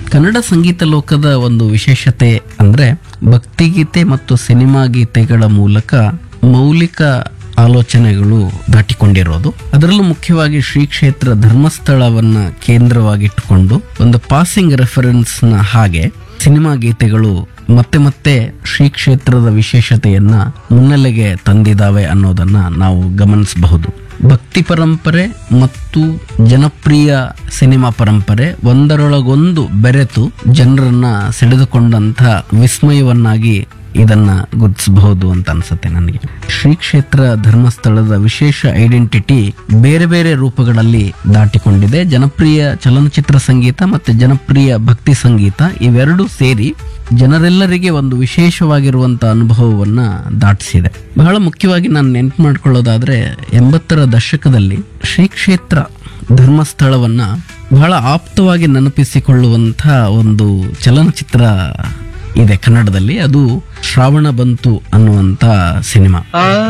ಕನ್ನಡ ಸಂಗೀತ ಲೋಕದ ಒಂದು ವಿಶೇಷತೆ ಅಂದ್ರೆ ಭಕ್ತಿಗೀತೆ ಮತ್ತು ಸಿನಿಮಾ ಗೀತೆಗಳ ಮೂಲಕ ಮೌಲಿಕ ಆಲೋಚನೆಗಳು ದಾಟಿಕೊಂಡಿರೋದು ಅದರಲ್ಲೂ ಮುಖ್ಯವಾಗಿ ಶ್ರೀ ಕ್ಷೇತ್ರ ಧರ್ಮಸ್ಥಳವನ್ನ ಕೇಂದ್ರವಾಗಿಟ್ಟುಕೊಂಡು ಒಂದು ಪಾಸಿಂಗ್ ರೆಫರೆನ್ಸ್ ನ ಹಾಗೆ ಸಿನಿಮಾ ಗೀತೆಗಳು ಮತ್ತೆ ಮತ್ತೆ ಶ್ರೀ ಕ್ಷೇತ್ರದ ವಿಶೇಷತೆಯನ್ನ ಮುನ್ನೆಲೆಗೆ ತಂದಿದ್ದಾವೆ ಅನ್ನೋದನ್ನ ನಾವು ಗಮನಿಸಬಹುದು ಭಕ್ತಿ ಪರಂಪರೆ ಮತ್ತು ಜನಪ್ರಿಯ ಸಿನಿಮಾ ಪರಂಪರೆ ಒಂದರೊಳಗೊಂದು ಬೆರೆತು ಜನರನ್ನ ಸೆಳೆದುಕೊಂಡಂತ ವಿಸ್ಮಯವನ್ನಾಗಿ ಇದನ್ನ ಗುರುತಿಸಬಹುದು ಅಂತ ಅನ್ಸುತ್ತೆ ನನಗೆ ಶ್ರೀ ಕ್ಷೇತ್ರ ಧರ್ಮಸ್ಥಳದ ವಿಶೇಷ ಐಡೆಂಟಿಟಿ ಬೇರೆ ಬೇರೆ ರೂಪಗಳಲ್ಲಿ ದಾಟಿಕೊಂಡಿದೆ ಜನಪ್ರಿಯ ಚಲನಚಿತ್ರ ಸಂಗೀತ ಮತ್ತೆ ಜನಪ್ರಿಯ ಭಕ್ತಿ ಸಂಗೀತ ಇವೆರಡೂ ಸೇರಿ ಜನರೆಲ್ಲರಿಗೆ ಒಂದು ವಿಶೇಷವಾಗಿರುವಂತ ಅನುಭವವನ್ನ ದಾಟಿಸಿದೆ ಬಹಳ ಮುಖ್ಯವಾಗಿ ನಾನು ನೆನ್ಪು ಮಾಡ್ಕೊಳ್ಳೋದಾದ್ರೆ ಎಂಬತ್ತರ ದಶಕದಲ್ಲಿ ಶ್ರೀ ಕ್ಷೇತ್ರ ಧರ್ಮಸ್ಥಳವನ್ನ ಬಹಳ ಆಪ್ತವಾಗಿ ನೆನಪಿಸಿಕೊಳ್ಳುವಂತ ಒಂದು ಚಲನಚಿತ್ರ ಇದೆ ಕನ್ನಡದಲ್ಲಿ ಅದು ಶ್ರಾವಣ ಬಂತು ಅನ್ನುವಂತ ಸಿನಿಮಾ